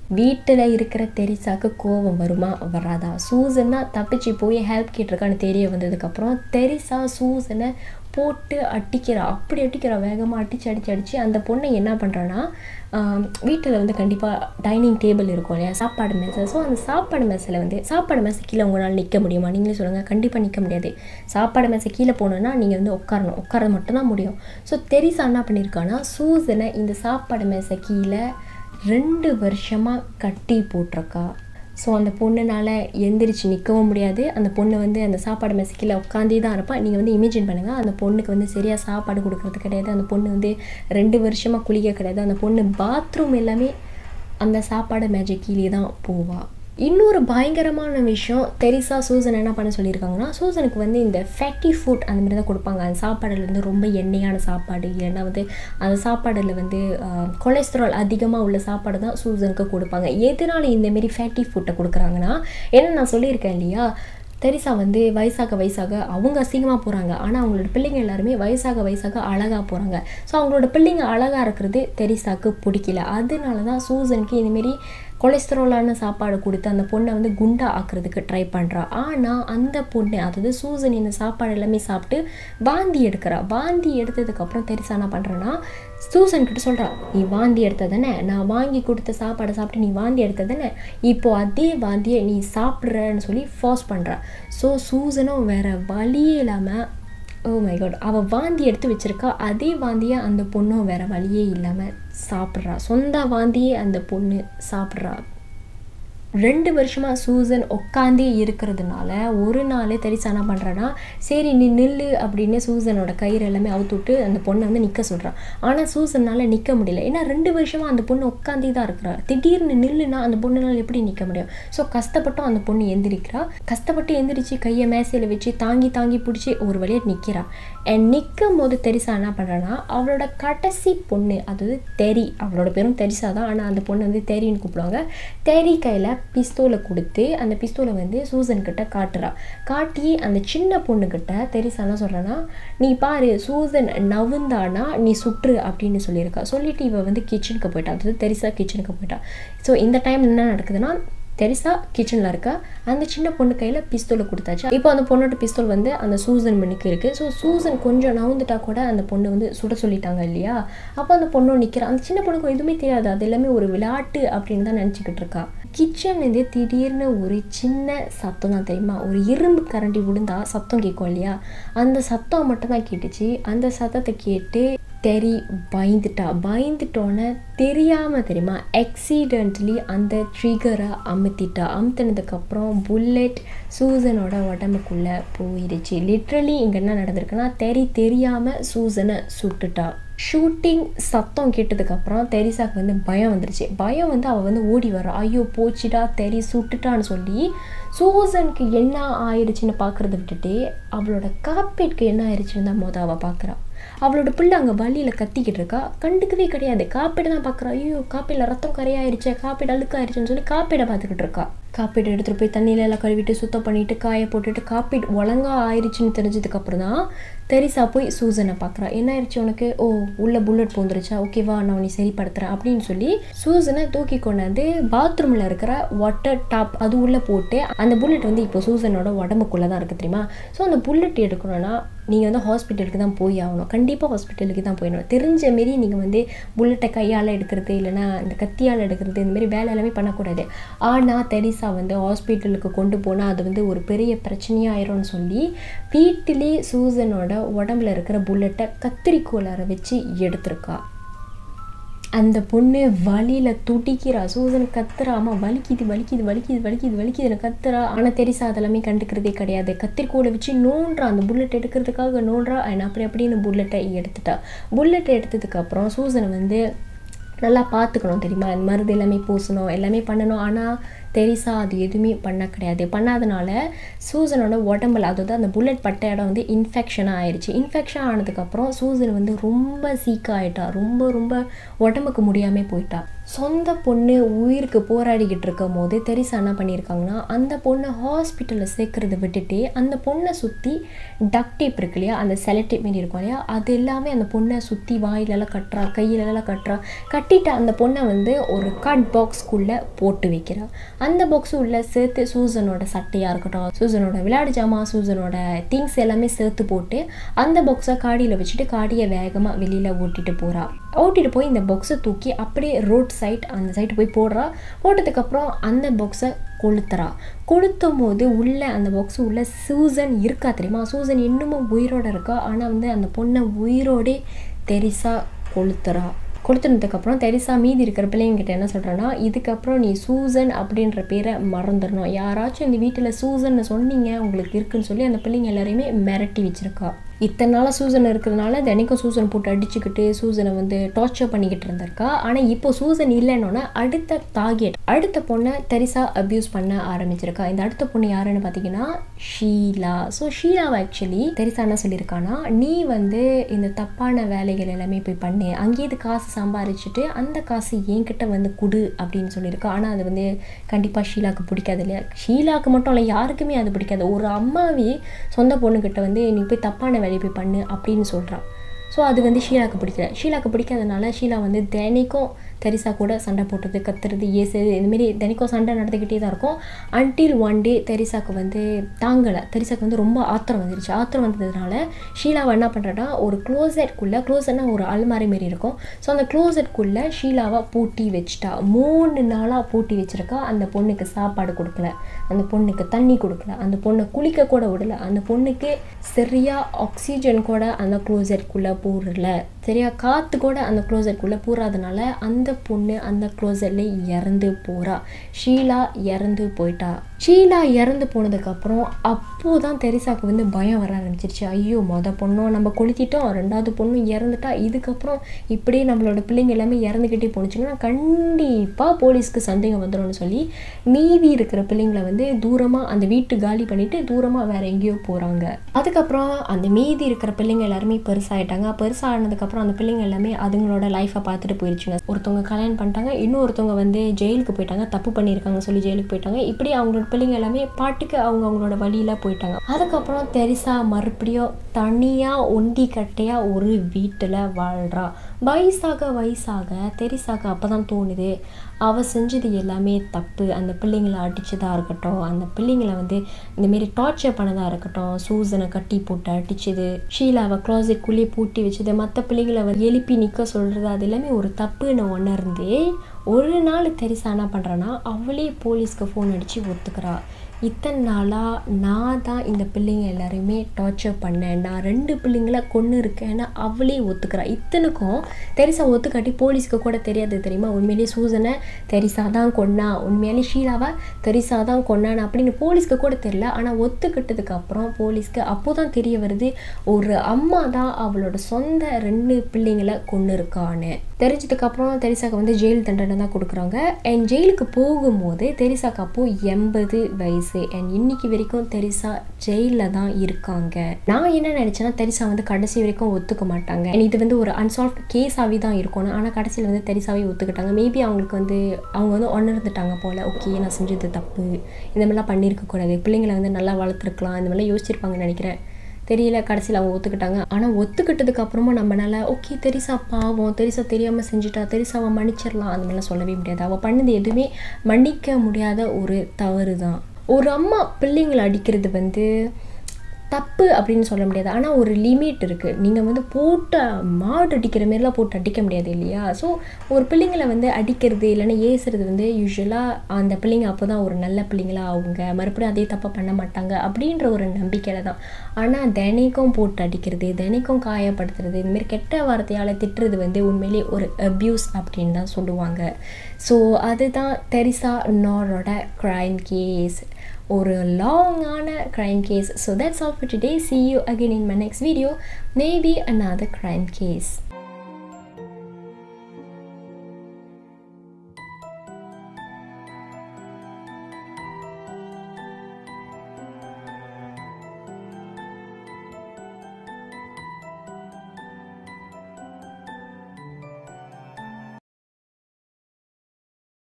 வீட்டில் இருக்கிற தெரிசாக்கு கோபம் வருமா வராதா சூசன் தான் தப்பிச்சு போய் ஹெல்ப் கேட்டிருக்கான்னு தெரிய வந்ததுக்கப்புறம் தெரிசா சூசனை போட்டு அடிக்கிறா அப்படி அடிக்கிறா வேகமாக அடிச்சு அடிச்சு அடிச்சு அந்த பொண்ணை என்ன பண்ணுறான்னா வீட்டில் வந்து கண்டிப்பாக டைனிங் டேபிள் இருக்கும் இல்லையா சாப்பாடு மேசை ஸோ அந்த சாப்பாடு மேசையில் வந்து சாப்பாடு மேசை கீழே உங்களால் நிற்க முடியுமா நீங்களே சொல்லுங்கள் கண்டிப்பாக நிற்க முடியாது சாப்பாடு மேசை கீழே போகணுன்னா நீங்கள் வந்து உட்காரணும் உட்கார மட்டும்தான் முடியும் ஸோ தெரிசா என்ன பண்ணியிருக்கான்னா சூசனை இந்த சாப்பாடு மேசை கீழே ரெண்டு வருஷமாக கட்டி போட்டிருக்கா ஸோ அந்த பொண்ணுனால் எந்திரிச்சு நிற்கவும் முடியாது அந்த பொண்ணு வந்து அந்த சாப்பாடு மெசக்கில் உட்காந்தே தான் இருப்பா நீங்கள் வந்து இமேஜின் பண்ணுங்கள் அந்த பொண்ணுக்கு வந்து சரியாக சாப்பாடு கொடுக்குறது கிடையாது அந்த பொண்ணு வந்து ரெண்டு வருஷமாக குளிக்க கிடையாது அந்த பொண்ணு பாத்ரூம் எல்லாமே அந்த சாப்பாடு மேஜிக் கீழே தான் போவா இன்னொரு பயங்கரமான விஷயம் தெரிசா சூசன் என்ன பண்ண சொல்லியிருக்காங்கன்னா சூசனுக்கு வந்து இந்த ஃபேட்டி ஃபுட் அந்த மாதிரி தான் கொடுப்பாங்க அந்த சாப்பாடுல வந்து ரொம்ப எண்ணெயான சாப்பாடு இல்லைன்னா வந்து அந்த சாப்பாடில் வந்து கொலஸ்ட்ரால் அதிகமாக உள்ள சாப்பாடு தான் சூசனுக்கு கொடுப்பாங்க எதனால இந்த மாரி ஃபேட்டி ஃபுட்டை கொடுக்குறாங்கன்னா ஏன்னா நான் சொல்லியிருக்கேன் இல்லையா தெரிசா வந்து வயசாக வயசாக அவங்க அசிங்கமாக போகிறாங்க ஆனால் அவங்களோட பிள்ளைங்க எல்லாருமே வயசாக வயசாக அழகாக போகிறாங்க ஸோ அவங்களோட பிள்ளைங்க அழகாக இருக்கிறது தெரிசாக்கு பிடிக்கல அதனால தான் சூசனுக்கு இதுமாரி கொலஸ்ட்ராலான சாப்பாடு கொடுத்து அந்த பொண்ணை வந்து குண்டா ஆக்குறதுக்கு ட்ரை பண்ணுறா ஆனால் அந்த பொண்ணு அதாவது சூசன் இந்த சாப்பாடு எல்லாமே சாப்பிட்டு வாந்தி எடுக்கிறா வாந்தி எடுத்ததுக்கப்புறம் தெரிசா என்ன பண்ணுறேன்னா சூசன் கிட்ட சொல்கிறா நீ வாந்தி எடுத்த தானே நான் வாங்கி கொடுத்த சாப்பாடை சாப்பிட்டு நீ வாந்தி எடுத்த தானே இப்போ அதே வாந்தியை நீ சாப்பிட்றன்னு சொல்லி ஃபோர்ஸ் பண்ணுறா ஸோ சூசனும் வேறு வழியே இல்லாமல் ஓ மை காட் அவள் வாந்தி எடுத்து வச்சிருக்கா அதே வாந்தியை அந்த பொண்ணும் வேற வழியே இல்லாமல் சாப்பிட்றா சொந்த வாந்தியே அந்த பொண்ணு சாப்பிட்றா ரெண்டு வருஷமாக சூசன் உட்காந்தே இருக்கிறதுனால ஒரு நாள் தெரிசா என்ன பண்ணுறான்னா சரி நீ நில்லு அப்படின்னு சூசனோட கயிறு எல்லாமே அவுத்து விட்டு அந்த பொண்ணை வந்து நிற்க சொல்கிறான் ஆனால் சூசனால் நிற்க முடியல ஏன்னா ரெண்டு வருஷமாக அந்த பொண்ணு உட்காந்தே தான் இருக்கிறா திடீர்னு நில்லுனா அந்த பொண்ணுனால எப்படி நிற்க முடியும் ஸோ கஷ்டப்பட்டும் அந்த பொண்ணு எந்திரிக்கிறா கஷ்டப்பட்டு எந்திரிச்சு கையை மேசையில் வச்சு தாங்கி தாங்கி பிடிச்சி ஒரு வழியாக நிற்கிறா அண்ட் நிற்கும் போது தெரிசா என்ன பண்ணுறான்னா அவளோட கடைசி பொண்ணு அதாவது தெரி அவளோட பேரும் தெரிசா தான் ஆனால் அந்த பொண்ணு வந்து தெரின்னு கூப்பிடுவாங்க தெரி கையில் பிஸ்தோலை கொடுத்து அந்த பிஸ்தோலை வந்து சூசன் கிட்ட காட்டுறா காட்டி அந்த சின்ன பொண்ணுக்கிட்ட தெரிசா என்ன சொல்கிறேன்னா நீ பாரு சூசன் நவுந்தானா நீ சுற்று அப்படின்னு சொல்லியிருக்கா சொல்லிட்டு இவ வந்து கிச்சனுக்கு போயிட்டா அதாவது தெரிசா கிச்சனுக்கு போயிட்டா ஸோ இந்த டைம் என்ன நடக்குதுன்னா தெரிசா கிச்சனில் இருக்கா அந்த சின்ன பொண்ணு கையில் பிஸ்தோலை கொடுத்தாச்சு இப்போ அந்த பொண்ணோட பிஸ்தோல் வந்து அந்த சூசன் மணிக்கு இருக்குது ஸோ சூசன் கொஞ்சம் நவுந்துட்டா கூட அந்த பொண்ணு வந்து சுட சொல்லிட்டாங்க இல்லையா அப்போ அந்த பொண்ணும் நிற்கிறா அந்த சின்ன பொண்ணுக்கு எதுவுமே தெரியாது அது எல்லாமே ஒரு விளையாட்டு அப்படின்னு தான் நினச்சிக்கிட்டு இருக்கா கிச்சன்லேருந்து திடீர்னு ஒரு சின்ன சத்தம் தான் தெரியுமா ஒரு இரும்பு கரண்டி விழுந்தா சத்தம் கேட்கும் இல்லையா அந்த சத்தம் மட்டும் தான் கேட்டுச்சு அந்த சத்தத்தை கேட்டு தெரி பயந்துட்டா பயந்துட்டோன்னே தெரியாமல் தெரியுமா எக்ஸிடென்ட்லி அந்த ட்ரிகரை அமுத்திட்டா அமுத்தினதுக்கப்புறம் புல்லட் சூசனோட உடம்புக்குள்ளே போயிடுச்சு லிட்ரலி இங்கே என்ன நடந்திருக்குன்னா தெரி தெரியாமல் சூசனை சுட்டுட்டா ஷூட்டிங் சத்தம் கேட்டதுக்கப்புறம் தெரிசாக்கு வந்து பயம் வந்துருச்சு பயம் வந்து அவள் வந்து ஓடி வரா ஐயோ போச்சுடா தெரி சுட்டுட்டான்னு சொல்லி சூசனுக்கு என்ன ஆயிடுச்சுன்னு பார்க்குறத விட்டுட்டு அவளோட காப்பேட்க்கு என்ன ஆயிடுச்சுன்னு தான் மொதல் அவள் பார்க்குறா அவளோட பிள்ளை அங்கே வழியில் கத்திக்கிட்டு இருக்கா கண்டுக்கவே கிடையாது காப்பீடு தான் பார்க்குறா ஐயோ காப்பீடில் ரத்தம் கரையாயிருச்சே காப்பீடு அழுக்காயிருச்சுன்னு சொல்லி காப்பீடை பார்த்துக்கிட்டு இருக்கா காப்பீடு எடுத்துகிட்டு போய் தண்ணியில எல்லாம் கழுவிட்டு சுத்தம் பண்ணிட்டு காய போட்டுட்டு காப்பீடு ஒழுங்கா ஆயிடுச்சுன்னு தெரிஞ்சதுக்கப்புறம் தான் தெரிசா போய் சூசனை பார்க்குறா என்ன ஆயிடுச்சு உனக்கு ஓ உள்ள புல்லட் பூந்துருச்சா ஓகேவா நான் உன்னை சரிப்படுத்துகிறேன் அப்படின்னு சொல்லி சூசனை தூக்கி கொண்டாந்து பாத்ரூமில் இருக்கிற வாட்டர் டாப் அது உள்ளே போட்டு அந்த புல்லட் வந்து இப்போ சூசனோட உடம்புக்குள்ளே தான் இருக்குது தெரியுமா ஸோ அந்த புல்லட் எடுக்கணும்னா நீங்கள் வந்து ஹாஸ்பிட்டலுக்கு தான் போய் ஆகணும் கண்டிப்பாக ஹாஸ்பிட்டலுக்கு தான் போயிடணும் தெரிஞ்ச மாரி நீங்கள் வந்து புல்லட்டை கையால் எடுக்கிறது இல்லைனா இந்த கத்தியால் எடுக்கிறது இந்த மாதிரி வேலை எல்லாமே பண்ணக்கூடாது ஆனால் தெரிசா வந்து ஹாஸ்பிட்டலுக்கு கொண்டு போனால் அது வந்து ஒரு பெரிய பிரச்சனையாயிரும்னு சொல்லி வீட்டிலே சூசனோட உடம்புல இருக்கிற புல்லட்டை கத்திரிக்கோளார வச்சு எடுத்திருக்கா அந்த பொண்ணு வலியில் துடிக்கிறா சூசன் கத்துறா அம்மா வலிக்குது வலிக்குது வலிக்குது வலிக்குது வலிக்குதுன்னு கத்துறா ஆனால் தெரிசா அதெல்லாமே கண்டுக்கிறதே கிடையாது கத்திரிக்கோலை வச்சு நோன்றா அந்த புல்லட் எடுக்கிறதுக்காக நோன்றா அண்ட் அப்படி அப்படின்னு புல்லட்டை எடுத்துட்டா புல்லட்டை எடுத்ததுக்கப்புறம் சூசனை வந்து நல்லா பார்த்துக்கணும் தெரியுமா இந்த மருந்து எல்லாமே பூசணும் எல்லாமே பண்ணணும் ஆனால் தெரிசா அது எதுவுமே பண்ண கிடையாது பண்ணாதனால சூசனோட உடம்புல அதாவது அந்த புல்லட் பட்ட இடம் வந்து இன்ஃபெக்ஷனாக ஆயிடுச்சு இன்ஃபெக்ஷன் ஆனதுக்கப்புறம் சூசன் வந்து ரொம்ப சீக்காக ஆயிட்டா ரொம்ப ரொம்ப உடம்புக்கு முடியாமல் போயிட்டா சொந்த பொண்ணு உயிருக்கு போராடிக்கிட்டு இருக்கும் போது தெரிசா என்ன பண்ணியிருக்காங்கன்னா அந்த பொண்ணை ஹாஸ்பிட்டலில் சேர்க்கறத விட்டுட்டு அந்த பொண்ணை சுற்றி டக் டேப் இருக்கு இல்லையா அந்த செலக்டேப் மாரி இருக்கும் இல்லையா அது எல்லாமே அந்த பொண்ணை சுற்றி வாயிலெல்லாம் கட்டுறா கையிலெல்லாம் கட்டுறா கட்டிட்டு அந்த பொண்ணை வந்து ஒரு கட் பாக்ஸ்க்குள்ளே போட்டு வைக்கிறா அந்த பாக்ஸ் உள்ள சேர்த்து சூசனோட சட்டையாக இருக்கட்டும் சூசனோட விளையாடு ஜாமான் சூசனோட திங்ஸ் எல்லாமே சேர்த்து போட்டு அந்த பாக்ஸை காடியில் வச்சுட்டு காடியை வேகமாக வெளியில் ஓட்டிட்டு போகிறா ஓட்டிட்டு போய் இந்த பாக்ஸை தூக்கி அப்படியே ரோட் சைட் அந்த சைடு போய் போடுறா போட்டதுக்கப்புறம் அந்த பாக்ஸை கொளுத்துறா கொளுத்தும் போது உள்ளே அந்த பாக்ஸ் உள்ள சூசன் இருக்கா தெரியுமா சூசன் இன்னமும் உயிரோட இருக்கா ஆனால் வந்து அந்த பொண்ணை உயிரோடே தெரிசா கொளுத்துறா கொடுத்துனதுக்கப்புறம் தெரிசா மீதி இருக்கிற பிள்ளைங்கிட்ட என்ன சொல்கிறேன்னா இதுக்கப்புறம் நீ சூசன் அப்படின்ற பேரை மறந்துடணும் யாராச்சும் இந்த வீட்டில் சூசன்னு சொன்னீங்க உங்களுக்கு இருக்குன்னு சொல்லி அந்த பிள்ளைங்க எல்லாரையுமே மிரட்டி வச்சுருக்கா இத்தனை நாளாக சூசன் இருக்கிறதுனால தினைக்கும் சூசன் போட்டு அடிச்சுக்கிட்டு சூசனை வந்து டார்ச்சர் பண்ணிக்கிட்டு இருந்திருக்கா ஆனால் இப்போ சூசன் இல்லைன்னொன்னே அடுத்த டார்கெட் அடுத்த பொண்ணை தெரிசா அப்யூஸ் பண்ண ஆரம்பிச்சிருக்கா இந்த அடுத்த பொண்ணு யாருன்னு பார்த்தீங்கன்னா ஷீலா ஸோ ஷீலாவை ஆக்சுவலி தெரிசா என்ன சொல்லியிருக்கான்னா நீ வந்து இந்த தப்பான வேலைகள் எல்லாமே போய் பண்ணு அங்கேயே காசு சம்பாரிச்சுட்டு அந்த காசு என்கிட்ட வந்து கொடு அப்படின்னு சொல்லியிருக்கா ஆனால் அது வந்து கண்டிப்பாக ஷீலாவுக்கு பிடிக்காது இல்லையா ஷீலாவுக்கு மட்டும் இல்லை யாருக்குமே அது பிடிக்காது ஒரு அம்மாவே சொந்த பொண்ணுக்கிட்ட வந்து நீ போய் தப்பான வேலையை போய் பண்ணு அப்படின்னு சொல்கிறான் ஸோ அது வந்து ஷீலாவுக்கு பிடிக்கல ஷீலாவுக்கு பிடிக்காதனால ஷீலா வந்து தினைக்கும் தெரிசா கூட சண்டை போட்டது கத்துறது ஏசுறது இதுமாரி தினைக்கும் சண்டை நடந்துக்கிட்டே தான் இருக்கும் அன்டில் ஒன் டே தெரிசாக்கு வந்து தாங்கலை தெரிசாக்கு வந்து ரொம்ப ஆத்திரம் வந்துருச்சு ஆத்திரம் வந்ததுனால ஷீலாவை என்ன பண்ணுறா ஒரு க்ளோசெட்குள்ளே க்ளோசட்னா ஒரு அல்மாரி மாரி இருக்கும் ஸோ அந்த க்ளோசெட்குள்ளே ஷீலாவை பூட்டி வச்சுட்டா மூணு நாளாக பூட்டி வச்சிருக்கா அந்த பொண்ணுக்கு சாப்பாடு கொடுக்கல அந்த பொண்ணுக்கு தண்ணி கொடுக்கல அந்த பொண்ணை குளிக்க கூட விடல அந்த பொண்ணுக்கு சரியாக ஆக்சிஜன் கூட அந்த க்ளோசெட்குள்ளே போடல சரியா காற்று கூட அந்த க்ளோசெட்குள்ளே பூராதனால அந்த பொண்ணு அந்த க்ளோசெட்ல இறந்து போகிறா ஷீலா இறந்து போயிட்டா ஷீலா இறந்து போனதுக்கப்புறம் அப்போ தான் தெரிசாக்கு வந்து பயம் வர ஆரம்பிச்சிருச்சு ஐயோ மொதல் பொண்ணும் நம்ம கொளுத்திட்டோம் ரெண்டாவது பொண்ணும் இறந்துட்டா இதுக்கப்புறம் இப்படியே நம்மளோட பிள்ளைங்க எல்லாமே இறந்துக்கிட்டே போணுச்சுன்னா கண்டிப்பாக போலீஸ்க்கு சந்தேகம் வந்துடும்னு சொல்லி மீதி இருக்கிற பிள்ளைங்களை வந்து தூரமாக அந்த வீட்டு காலி பண்ணிவிட்டு தூரமாக வேறு எங்கேயோ போகிறாங்க அதுக்கப்புறம் அந்த மீதி இருக்கிற பிள்ளைங்க எல்லாருமே பெருசாகிட்டாங்க பெருசாகினதுக்கப்புறம் அந்த பிள்ளைங்க எல்லாமே அதுங்களோட லைஃப்பை பார்த்துட்டு போயிடுச்சுங்க ஒருத்தவங்க கல்யாணம் பண்ணிட்டாங்க இன்னொருத்தவங்க வந்து ஜெயிலுக்கு போயிட்டாங்க தப்பு பண்ணியிருக்காங்க சொல்லி ஜெயிலுக்கு போயிட்டாங்க இப்படி அவங்களோட பிள்ளைங்க எல்லாமே பாட்டுக்கு அவங்க அவங்களோட வழியில் போயிட்டாங்க அதுக்கப்புறம் தெரிசா மறுபடியும் தனியாக ஒண்டி கட்டையாக ஒரு வீட்டில் வாழ்கிறா வயசாக வயசாக தெரிசாக அப்போ தான் தோணுது அவள் செஞ்சது எல்லாமே தப்பு அந்த பிள்ளைங்களை அடித்ததாக இருக்கட்டும் அந்த பிள்ளைங்களை வந்து இந்தமாரி டார்ச்சர் பண்ணதாக இருக்கட்டும் சூசனை கட்டி போட்டு அடிச்சது ஷீலாவை க்ளாசெட்குள்ளேயே பூட்டி வச்சது மற்ற பிள்ளைங்களை வந்து எழுப்பி நிற்க சொல்கிறது அது எல்லாமே ஒரு தப்புன்னு உணர்ந்து ஒரு நாள் தெரிசா என்ன பண்ணுறான்னா அவளே போலீஸ்க்கு ஃபோன் அடித்து ஒத்துக்கிறா இத்தனை நாளாக நான் தான் இந்த பிள்ளைங்க எல்லாரையுமே டார்ச்சர் பண்ணேன் நான் ரெண்டு பிள்ளைங்கள கொன்று இருக்கேன்னு அவளே ஒத்துக்கிறா இத்தனைக்கும் தெரிசா ஒத்துக்காட்டி போலீஸ்க்கு கூட தெரியாது தெரியுமா உண்மையிலேயே சூசனை தெரிசா தான் கொன்னா உண்மையிலே ஷீலாவை தெரிசா தான் கொன்னான்னு அப்படின்னு போலீஸ்க்கு கூட தெரியல ஆனால் ஒத்துக்கிட்டதுக்கு அப்புறம் போலீஸ்க்கு அப்போ தான் தெரிய வருது ஒரு அம்மா தான் அவளோட சொந்த ரெண்டு பிள்ளைங்களை கொன்று இருக்கான்னு தெரிஞ்சதுக்கப்புறம் தெரிசாக்கு வந்து ஜெயில் தண்டனை தான் கொடுக்குறாங்க அண்ட் ஜெயிலுக்கு போகும்போது தெரிசாக்கு அப்போது எண்பது வயசு அண்ட் இன்னைக்கு வரைக்கும் தெரிசா ஜெயிலில் தான் இருக்காங்க நான் என்ன நினச்சேன்னா தெரிசா வந்து கடைசி வரைக்கும் ஒத்துக்க மாட்டாங்க அண்ட் இது வந்து ஒரு அன்சால்வ் கேஸாகவே தான் இருக்கணும் ஆனால் கடைசியில் வந்து தெரிசாவே ஒத்துக்கிட்டாங்க மேபி அவங்களுக்கு வந்து அவங்க வந்து உணர்ந்துட்டாங்க போல் ஓகே நான் செஞ்சது தப்பு இந்த மாதிரிலாம் பண்ணியிருக்கக்கூடாது பிள்ளைங்களை வந்து நல்லா வளர்த்துருக்கலாம் இந்த மாதிரிலாம் யோசிச்சிருப்பாங்கன்னு நினைக்கிறேன் தெரியல கடைசியில் அவங்க ஒத்துக்கிட்டாங்க ஆனால் ஒத்துக்கிட்டதுக்கு அப்புறமா நம்மளால ஓகே தெரிசா பாவம் தெரிசா தெரியாமல் செஞ்சுட்டா தெரிசாவை மன்னிச்சிடலாம் அந்த மாதிரிலாம் சொல்லவே முடியாது அவள் பண்ணது எதுவுமே மன்னிக்க முடியாத ஒரு தவறு தான் ஒரு அம்மா பிள்ளைங்களை அடிக்கிறது வந்து தப்பு அப்படின்னு சொல்ல முடியாது ஆனால் ஒரு லிமிட் இருக்குது நீங்கள் வந்து போட்டு மாடு அடிக்கிற மாரிலாம் போட்டு அடிக்க முடியாது இல்லையா ஸோ ஒரு பிள்ளைங்களை வந்து அடிக்கிறது இல்லைன்னா ஏசுறது வந்து யூஸ்வலாக அந்த பிள்ளைங்க அப்போ தான் ஒரு நல்ல பிள்ளைங்களா அவங்க மறுபடியும் அதே தப்பாக பண்ண மாட்டாங்க அப்படின்ற ஒரு நம்பிக்கையில் தான் ஆனால் தினைக்கும் போட்டு அடிக்கிறது தினைக்கும் காயப்படுத்துறது இதுமாரி கெட்ட வார்த்தையால் திட்டுறது வந்து உண்மையிலே ஒரு அப்யூஸ் அப்படின்னு தான் சொல்லுவாங்க ஸோ அதுதான் தெரிசா நாரோட க்ரைம் கேஸ் ஒரு லாங்கான crime case so that's all for today see you again in my next video maybe another crime case